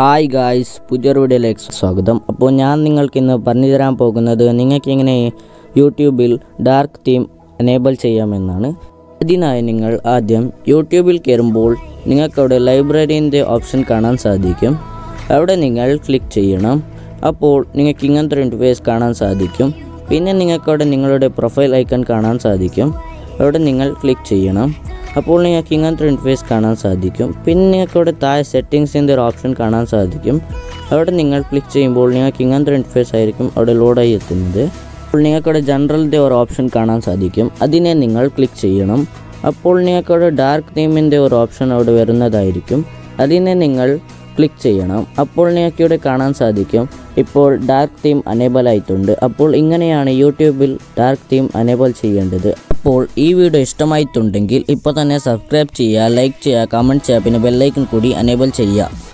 hi guys പുതിയൊരു വീഡിയോയിലേക്ക് സ്വാഗതം അപ്പോൾ ഞാൻ നിങ്ങൾക്ക് ഇന്ന് പറഞ്ഞു തരാൻ പോകുന്നത് നിങ്ങൾക്ക് എങ്ങനെ യൂട്യൂബിൽ ഡാർക്ക് തീം എനേബിൾ ചെയ്യാമെന്നാണ് ഇതിനായി നിങ്ങൾ ആദ്യം യൂട്യൂബിൽ കയറുമ്പോൾ നിങ്ങൾക്കവിടെ ലൈബ്രറീൻ്റെ ഓപ്ഷൻ കാണാൻ സാധിക്കും അവിടെ നിങ്ങൾ ക്ലിക്ക് ചെയ്യണം അപ്പോൾ നിങ്ങൾക്ക് ഇങ്ങനത്തെ ഒരു ഇൻ്റർഫേസ് കാണാൻ സാധിക്കും പിന്നെ നിങ്ങൾക്കവിടെ നിങ്ങളുടെ പ്രൊഫൈൽ ഐക്കൺ കാണാൻ സാധിക്കും അവിടെ നിങ്ങൾ ക്ലിക്ക് ചെയ്യണം അപ്പോൾ നിങ്ങൾക്ക് ഇങ്ങനത്തെ ഇൻ്റർഫേസ് കാണാൻ സാധിക്കും പിന്നെ നിങ്ങൾക്ക് അവിടെ താഴെ സെറ്റിങ്സിൻ്റെ ഒരു ഓപ്ഷൻ കാണാൻ സാധിക്കും അവിടെ നിങ്ങൾ ക്ലിക്ക് ചെയ്യുമ്പോൾ നിങ്ങൾക്ക് ഇങ്ങനത്തെ ഇൻ്റർഫേസ് ആയിരിക്കും അവിടെ ലോഡായി എത്തുന്നത് അപ്പോൾ നിങ്ങൾക്കവിടെ ജനറലിൻ്റെ ഒരു ഓപ്ഷൻ കാണാൻ സാധിക്കും അതിനെ നിങ്ങൾ ക്ലിക്ക് ചെയ്യണം അപ്പോൾ നിങ്ങൾക്കവിടെ ഡാർക്ക് തീമിൻ്റെ ഒരു ഓപ്ഷൻ അവിടെ വരുന്നതായിരിക്കും അതിനെ നിങ്ങൾ ക്ലിക്ക് ചെയ്യണം അപ്പോൾ നിങ്ങൾക്ക് ഇവിടെ കാണാൻ സാധിക്കും ഇപ്പോൾ ഡാർക്ക് തീം അനേബിൾ ആയിട്ടുണ്ട് അപ്പോൾ ഇങ്ങനെയാണ് യൂട്യൂബിൽ ഡാർക്ക് തീം അനേബിൾ ചെയ്യേണ്ടത് അപ്പോൾ ഈ വീഡിയോ ഇഷ്ടമായിട്ടുണ്ടെങ്കിൽ ഇപ്പോൾ തന്നെ സബ്സ്ക്രൈബ് ചെയ്യുക ലൈക്ക് ചെയ്യുക കമൻറ്റ് ചെയ്യുക പിന്നെ ബെല്ലൈക്കൺ കൂടി അനേബിൾ ചെയ്യുക